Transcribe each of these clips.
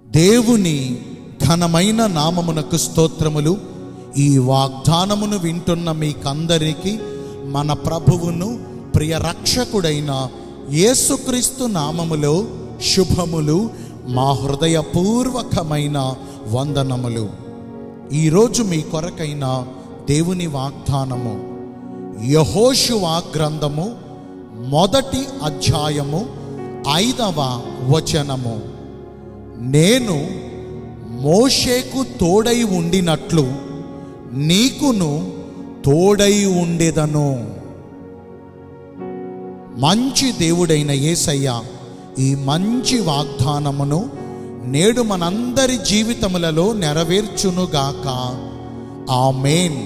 దేవుని ఘనమైన నామమునకు స్తోత్రములు ఈ వాగ్దానమును వింటున్న మీకందరికీ మన ప్రభువును ప్రియ రక్షకుడైన యేసుక్రీస్తు నామములో శుభములు మా హృదయపూర్వకమైన వందనములు ఈరోజు మీ కొరకైన దేవుని వాగ్దానము యహోషువా గ్రంథము మొదటి అధ్యాయము ఐదవ వచనము నేను మోషేకు తోడై ఉండినట్లు నీకును తోడై ఉండేదను మంచి దేవుడైన యేసయ్య ఈ మంచి వాగ్దానమును నేడు మనందరి జీవితములలో నెరవేర్చునుగాక ఆమేన్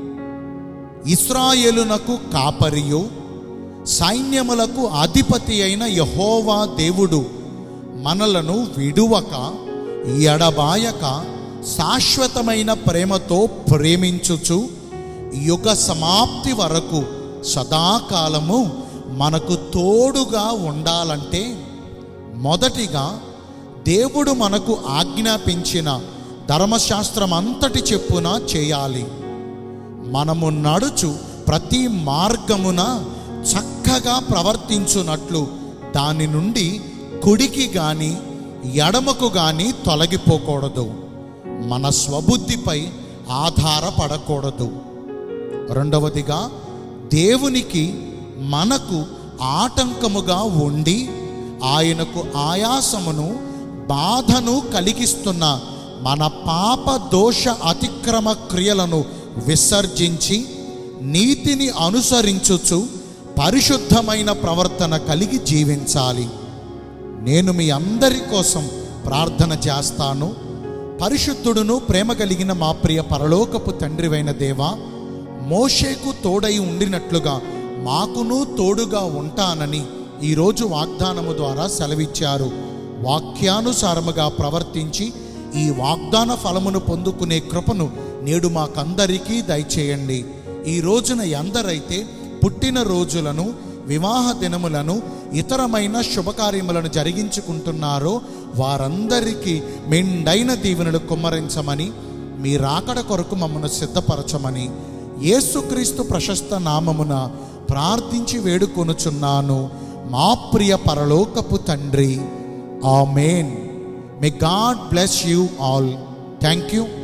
ఇస్రాయేలునకు కాపరియు సైన్యములకు అధిపతి అయిన యహోవా దేవుడు మనలను విడువక ఎడబాయక శాశ్వతమైన ప్రేమతో ప్రేమించుచు యుగ సమాప్తి వరకు సదాకాలము మనకు తోడుగా ఉండాలంటే మొదటిగా దేవుడు మనకు ఆజ్ఞాపించిన ధర్మశాస్త్రం అంతటి చెప్పున చేయాలి మనము నడుచు ప్రతి మార్గమున చక్కగా ప్రవర్తించున్నట్లు దాని నుండి కుడికి గాని ఎడమకు గాని తొలగిపోకూడదు మన స్వబుద్ధిపై ఆధారపడకూడదు రెండవదిగా దేవునికి మనకు ఆటంకముగా ఉండి ఆయనకు ఆయాసమును బాధను కలిగిస్తున్న మన పాప దోష అతిక్రమ క్రియలను విసర్జించి నీతిని అనుసరించుచు పరిశుద్ధమైన ప్రవర్తన కలిగి జీవించాలి నేను మీ అందరి కోసం ప్రార్థన చేస్తాను పరిశుద్ధుడును ప్రేమ కలిగిన మా ప్రియ పరలోకపు తండ్రివైన దేవా మోషేకు తోడై ఉండినట్లుగా మాకును తోడుగా ఉంటానని ఈరోజు వాగ్దానము ద్వారా సెలవిచ్చారు వాక్యానుసారముగా ప్రవర్తించి ఈ వాగ్దాన ఫలమును పొందుకునే కృపను నేడు మాకందరికీ దయచేయండి ఈ రోజున ఎందరైతే పుట్టిన రోజులను వివాహ దినములను ఇతరమైన శుభకార్యములను జరిగించుకుంటున్నారో వారందరికీ మెండైన దీవెనలు కుమ్మరించమని మీ రాకడ కొరకు మమ్మను సిద్ధపరచమని యేసుక్రీస్తు ప్రశస్త నామమున ప్రార్థించి వేడుకొనుచున్నాను మా ప్రియ పరలోకపు తండ్రి amen may God bless you all thank you